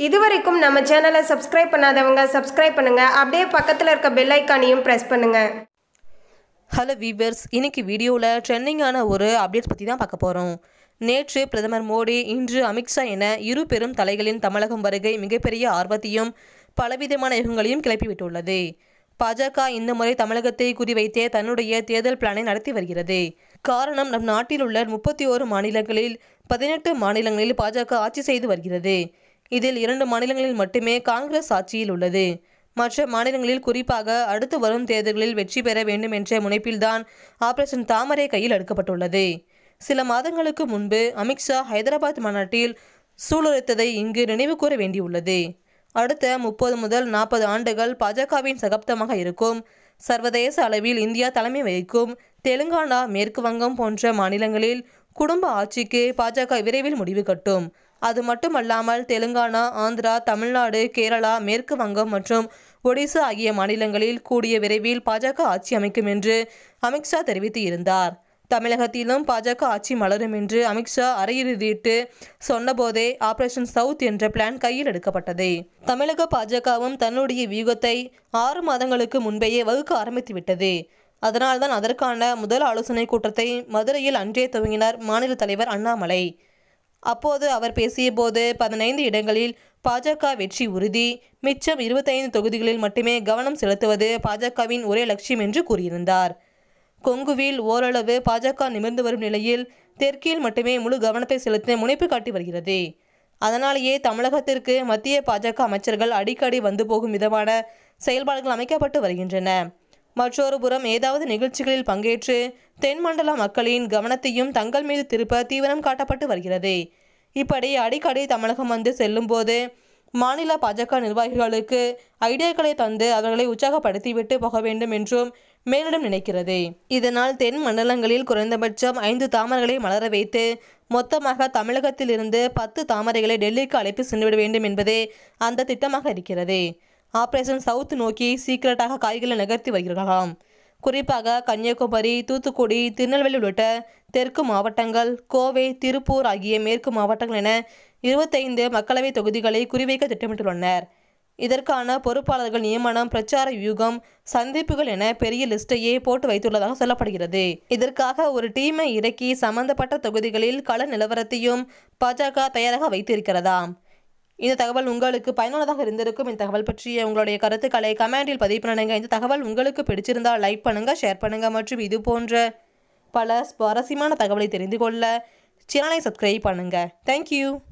இதுவரைக்கும் நம்ம சேனலை சப்ஸ்கிரைப் பண்ணாதவங்க சப்ஸ்கிரைப் பண்ணுங்க அப்படியே பக்கத்தில் இருக்க பெல் ஐக்கானையும் ப்ரெஸ் பண்ணுங்க ஹலோ வீவர்ஸ் இன்னைக்கு வீடியோவில் ட்ரெண்டிங்கான ஒரு அப்டேட்ஸ் பற்றி தான் பார்க்க போகிறோம் நேற்று பிரதமர் மோடி இன்று அமித்ஷா என இரு பெரும் தலைகளின் தமிழகம் வருகை மிகப்பெரிய ஆர்வத்தையும் பலவிதமான யுகங்களையும் கிளப்பிவிட்டுள்ளது பாஜக இந்த முறை தமிழகத்தை குறிவைத்தே தன்னுடைய தேர்தல் பிளானை நடத்தி வருகிறது காரணம் நம் நாட்டில் உள்ள முப்பத்தி ஓரு மாநிலங்களில் பதினெட்டு மாநிலங்களில் பாஜக ஆட்சி செய்து வருகிறது இதில் இரண்டு மாநிலங்களில் மட்டுமே காங்கிரஸ் ஆட்சியில் உள்ளது மற்ற மாநிலங்களில் குறிப்பாக அடுத்து வரும் தேர்தல்களில் வெற்றி பெற வேண்டும் என்ற முனைப்பில்தான் ஆபரேஷன் தாமரை கையில் எடுக்கப்பட்டுள்ளது சில மாதங்களுக்கு முன்பு அமித்ஷா ஹைதராபாத் மாநாட்டில் சூளுரைத்ததை இங்கு நினைவு கூற வேண்டியுள்ளது அடுத்த முப்பது முதல் நாற்பது ஆண்டுகள் பாஜகவின் சகப்தமாக இருக்கும் சர்வதேச அளவில் இந்தியா தலைமை வகிக்கும் தெலுங்கானா மேற்கு வங்கம் போன்ற மாநிலங்களில் குடும்ப ஆட்சிக்கு பாஜக விரைவில் முடிவு கட்டும் அது மட்டுமல்லாமல் தெலுங்கானா ஆந்திரா தமிழ்நாடு கேரளா மேற்கு வங்கம் மற்றும் ஒடிசா ஆகிய மாநிலங்களில் கூடிய விரைவில் பாஜக ஆட்சி அமைக்கும் என்று அமித்ஷா தெரிவித்து இருந்தார் தமிழகத்திலும் பாஜக ஆட்சி மலரும் என்று அமித்ஷா அறையிறுதிட்டு சொன்னபோதே ஆபரேஷன் சவுத் என்ற பிளான் கையில் எடுக்கப்பட்டது தமிழக பாஜகவும் தன்னுடைய வியூகத்தை ஆறு மாதங்களுக்கு முன்பேயே வகுக்க ஆரம்பித்து விட்டது அதனால்தான் அதற்கான முதல் ஆலோசனை கூட்டத்தை மதுரையில் அன்றே துவங்கினார் மாநில தலைவர் அண்ணாமலை அப்போது அவர் பேசியபோது பதினைந்து இடங்களில் பாஜக வெற்றி உறுதி மிச்சம் இருபத்தைந்து தொகுதிகளில் மட்டுமே கவனம் செலுத்துவது பாஜகவின் ஒரே லட்சியம் என்று கூறியிருந்தார் கொங்குவில் ஓரளவு பாஜக நிமிர்ந்து வரும் நிலையில் தெற்கில் மட்டுமே முழு கவனத்தை செலுத்த முனைப்பு காட்டி வருகிறது அதனாலேயே தமிழகத்திற்கு மத்திய பாஜக அமைச்சர்கள் அடிக்கடி வந்து போகும் விதமான செயல்பாடுகள் அமைக்கப்பட்டு வருகின்றன மற்றொரு புறம் ஏதாவது நிகழ்ச்சிகளில் பங்கேற்று தென்மண்டல மக்களின் கவனத்தையும் தங்கள் மீது திருப்ப தீவிரம் காட்டப்பட்டு வருகிறது இப்படி அடிக்கடி தமிழகம் வந்து செல்லும்போது மாநில பாஜக நிர்வாகிகளுக்கு ஐடியாக்களை தந்து அவர்களை உற்சாகப்படுத்திவிட்டு போக வேண்டும் என்றும் மேலிடம் நினைக்கிறது இதனால் தென் மண்டலங்களில் குறைந்தபட்சம் ஐந்து தாமரைகளை மலர வைத்து மொத்தமாக தமிழகத்திலிருந்து பத்து தாமரைகளை டெல்லிக்கு அழைத்து சென்றுவிட வேண்டும் என்பதே அந்த திட்டமாக இருக்கிறது ஆபரேஷன் சவுத் நோக்கி சீக்கிரட்டாக காய்களை நகர்த்தி வருகிறார்களாம் குறிப்பாக கன்னியாகுமரி தூத்துக்குடி திருநெல்வேலி உள்ளிட்ட தெற்கு மாவட்டங்கள் கோவை திருப்பூர் ஆகிய மேற்கு மாவட்டங்கள் என இருபத்தைந்து மக்களவைத் தொகுதிகளை குறிவைக்க திட்டமிட்டுள்ளனர் இதற்கான பொறுப்பாளர்கள் நியமனம் பிரச்சார வியூகம் சந்திப்புகள் என பெரிய லிஸ்டையே போட்டு வைத்துள்ளதாக சொல்லப்படுகிறது இதற்காக ஒரு டீமை இறக்கி சம்பந்தப்பட்ட தொகுதிகளில் கள நிலவரத்தையும் பாஜக தயாராக வைத்திருக்கிறதாம் இந்த தகவல் உங்களுக்கு பயனுள்ளதாக இருந்திருக்கும் இந்த தகவல் பற்றிய உங்களுடைய கருத்துக்களை கமெண்டில் பதிவு பண்ணுங்க இந்த தகவல் உங்களுக்கு பிடிச்சிருந்தால் லைக் பண்ணுங்க ஷேர் பண்ணுங்க மற்றும் இது போன்ற பல சுவாரஸ்யமான தகவலை தெரிந்து கொள்ள சேனலை சப்ஸ்கிரைப் பண்ணுங்க தேங்க்யூ